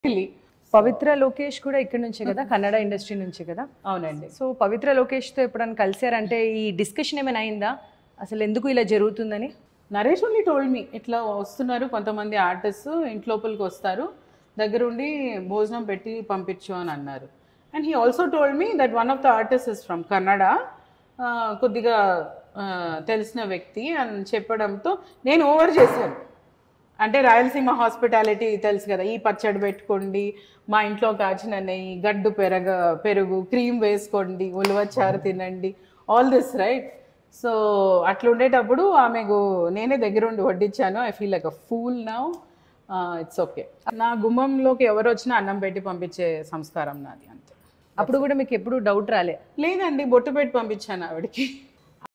Really. పవిత్ర లోకేష్ కూడా ఇక్కడ నుంచే కదా కన్నడ ఇండస్ట్రీ నుంచే కదా అవునండి సో పవిత్ర లోకేష్తో ఎప్పుడైనా కలిసారంటే ఈ డిస్కషన్ ఏమైనా అయిందా అసలు ఎందుకు ఇలా జరుగుతుందని నరేష్ ఓన్లీ టోల్డ్ మీ ఇట్లా వస్తున్నారు కొంతమంది ఆర్టిస్ట్ ఇంట్లోపలికి వస్తారు దగ్గరుండి భోజనం పెట్టి పంపించు అని అన్నారు and he also told me that one of the artist is from Kannada కొద్దిగా ఆ, తెలిసిన వ్యక్తి అని చెప్పడంతో నేను ఓవర్ చేశాను అంటే రాయలసీమ హాస్పిటాలిటీ తెలుసు కదా ఈ పచ్చడి పెట్టుకోండి మా ఇంట్లో కాచిన నెయ్యి గడ్డు పెరగ పెరుగు క్రీమ్ వేసుకోండి ఉలవచారు తినండి ఆల్ దిస్ రైట్ సో అట్లా ఉండేటప్పుడు ఆమెకు నేనే దగ్గరుండి వడ్డించాను I feel like a fool now it's okay నా గుమ్మంలోకి ఎవరు వచ్చినా అన్నం పెట్టి పంపించే సంస్కారం నాది అంతే అప్పుడు కూడా మీకు ఎప్పుడు డౌట్ రాలే లేదండి బొట్టు పెట్టి పంపించాను ఆవిడకి